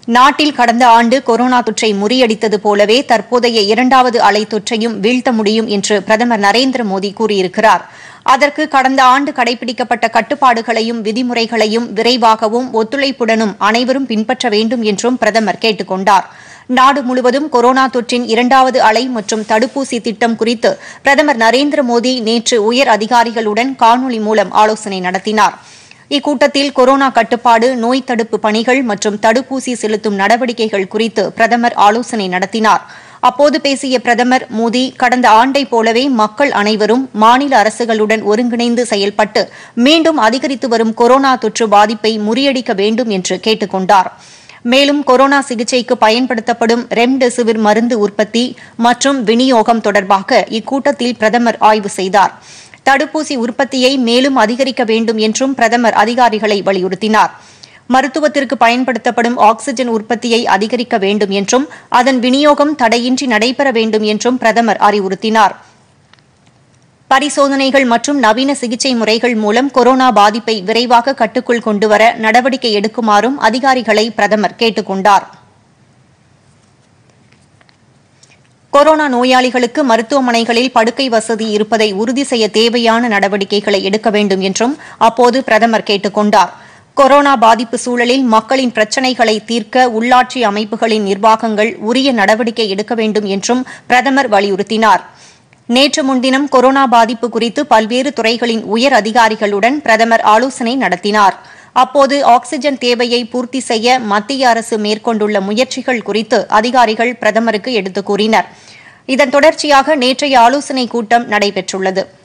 நாட்டில் கடந்த ஆண்டு கொரோனா தொற்றை முறியடித்தது போலவே தற்போதைய இரண்டாவது அலை தொற்றையும் வீழ்த்த முடியும் என்று பிரதமர் நரேந்திர மோடி கூறியிருக்கிறார் அதற்கு கடந்த ஆண்டு கடைபிடிக்கப்பட்ட கட்டுப்பாடுகளையும் விதிமுறைகளையும் விரைவாகவும் ஒத்துழைப்புடனும் அனைவரும் பின்பற்ற வேண்டும் என்றும் பிரதமர் கேட்டுக் கொண்டார் நாடு முழுவதும் கொரோனா தொற்றின் இரண்டாவது அலை மற்றும் தடுப்பூசி திட்டம் குறித்து பிரதமர் நரேந்திர மோடி நேற்று உயர் அதிகாரிகளுடன் காணொலி மூலம் ஆலோசனை நடத்தினார் இக்கூட்டத்தில் கொரோனா கட்டுப்பாடு நோய் தடுப்பு பணிகள் மற்றும் தடுப்பூசி செலுத்தும் நடவடிக்கைகள் குறித்து பிரதமர் ஆலோசனை நடத்தினார் அப்போது பேசிய பிரதமர் மோடி கடந்த ஆண்டை போலவே மக்கள் அனைவரும் மாநில அரசுகளுடன் ஒருங்கிணைந்து செயல்பட்டு மீண்டும் அதிகரித்து வரும் கொரோனா தொற்று பாதிப்பை முறியடிக்க வேண்டும் என்று கேட்டுக் கொண்டார் மேலும் கொரோனா சிகிச்சைக்கு பயன்படுத்தப்படும் ரெம்டெசிவிர் மருந்து உற்பத்தி மற்றும் விநியோகம் தொடர்பாக இக்கூட்டத்தில் பிரதமர் ஆய்வு செய்தார் தடுப்பூசி உற்பத்தியை மேலும் அதிகரிக்க வேண்டும் என்றும் பிரதமர் அதிகாரிகளை வலியுறுத்தினார் மருத்துவத்திற்கு பயன்படுத்தப்படும் ஆக்ஸிஜன் உற்பத்தியை அதிகரிக்க வேண்டும் என்றும் அதன் விநியோகம் தடையின்றி நடைபெற வேண்டும் என்றும் பிரதமர் அறிவுறுத்தினார் பரிசோதனைகள் மற்றும் நவீன சிகிச்சை முறைகள் மூலம் கொரோனா பாதிப்பை விரைவாக கட்டுக்குள் கொண்டுவர நடவடிக்கை எடுக்குமாறும் அதிகாரிகளை பிரதமர் கேட்டுக் கொண்டார் கொரோனா நோயாளிகளுக்கு மருத்துவமனைகளில் படுக்கை வசதி இருப்பதை உறுதி செய்ய தேவையான நடவடிக்கைகளை எடுக்க வேண்டும் என்றும் அப்போது பிரதமர் கேட்டுக் கொண்டார் கொரோனா பாதிப்பு சூழலில் மக்களின் பிரச்சினைகளை தீர்க்க உள்ளாட்சி அமைப்புகளின் நிர்வாகங்கள் உரிய நடவடிக்கை எடுக்க வேண்டும் என்றும் பிரதமர் வலியுறுத்தினார் நேற்று முன்தினம் கொரோனா பாதிப்பு குறித்து பல்வேறு துறைகளின் உயர் அதிகாரிகளுடன் பிரதமர் ஆலோசனை நடத்தினார் அப்போது ஆக்ஸிஜன் தேவையை பூர்த்தி செய்ய மத்திய அரசு மேற்கொண்டுள்ள முயற்சிகள் குறித்து அதிகாரிகள் பிரதமருக்கு எடுத்துக் கூறினர் இதன் தொடர்ச்சியாக நேற்றைய ஆலோசனைக் கூட்டம் நடைபெற்றுள்ளது